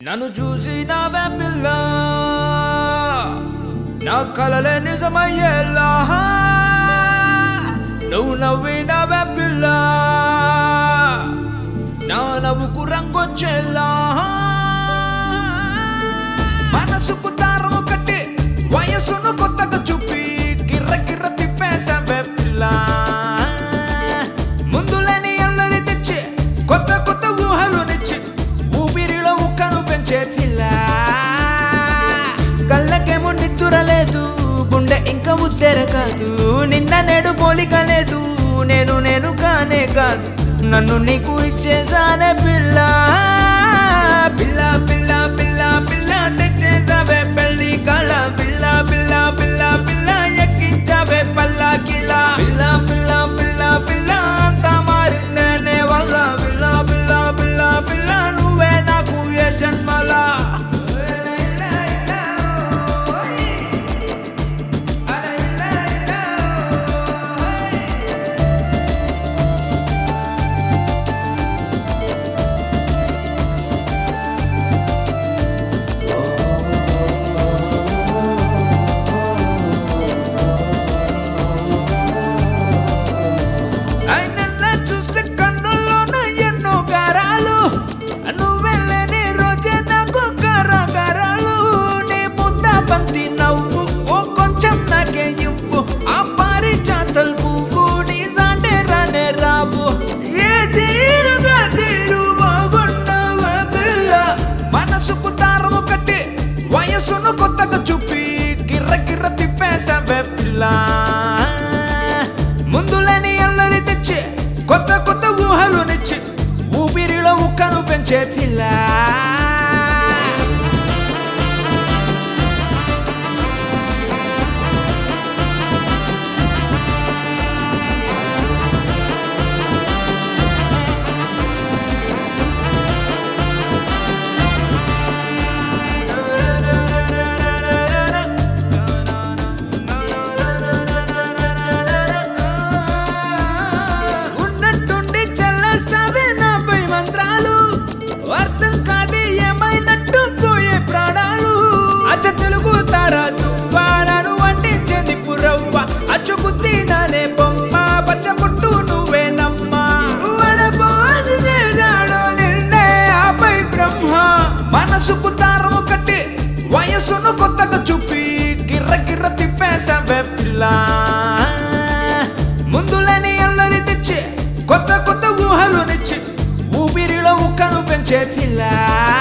నన్ను చూసి నవ్వే పిల్ల నా కలలే నిజమయ్యేలా నువ్వు నవ్వి నవ్వే పిల్ల నా నవ్వుకు రంగొచ్చేలా మనసుకు దారం కట్టి వయసును కొత్తగా చూపి గిర్ర గిర్ర తిప్పేసావే పిల్ల ముందులేని అల్లరి తెచ్చి కొత్త కొత్త ఊహలు తెచ్చి ఊపిరిలో ఉక్కను పెంచే పిల్ల కళ్ళకేమో నిద్ర లేదు గుండె ఇంకా ఉద్దెర కాదు నిన్న నేడు పోలిక లేదు నేను నేను కానే కాదు నన్ను నీకు ఇచ్చేసానే పిల్ల పిల్ల పిల్ల పిల్ల పిల్ల తెచ్చేసావే పెళ్లి కళ పిల్ల పిల్ల పిల్ల పిల్ల ఎక్కించావే పల్లాకిలా పిల్ల పిల్ల పిల్ల పిల్ల అంతా మారిందనే వల్ల పిల్ల పిల్ల పిల్ల పిల్ల నువ్వే నాకు ఏ జన్మలా ఆయనన్న చూస్తే కన్నుల్లోన ఎన్నో గారాలు నువ్వెళ్ళని రోజే నాకు గారాగారాలు నీ ముద్ద బంతి నవ్వు ఓ కొంచెం నాకే ఇవ్వు ఆ పారి చాతల్ పువ్వు నీ సాటే రానే రావు ఏ తీరు నా తీరు బాగున్నావా పిల్ల మనసుకు దారం కట్టి వయసును కొత్తగా చూపి గిర్ర గిర్ర తిప్పేసావే పిల్ల ముందులేని అల్లరి తెచ్చి కొత్త కొత్త ఊహలు తెచ్చి ఊపిరిలో ఉక్కను పెంచే పిల్ల ఉన్నట్టుండి చల్లేస్తావే నాపై మంత్రాలు అర్థం కాదే ఏమైనట్టు పోయే ప్రాణాలు అచ్చ తెలుగు తారా తువ్వారాను వంటించేది పురవ్వ అచ్చుకుత్తి నానే బొమ్మ పచ్చబుట్టు నువ్వే నమ్మ వడబోసి చేశాడు నిన్నే ఆపై బ్రహ్మ మనసుకు దారం కట్టి వయసును కొత్తగా చూపి గిర్ర గిర్ర తిప్పేసావే పిల్ల ముందులేని అల్లరి తెచ్చి కొత్త కొత్త ఊహలు తెచ్చి ఊపిరిలో ఉక్కను పెంచే పిల్ల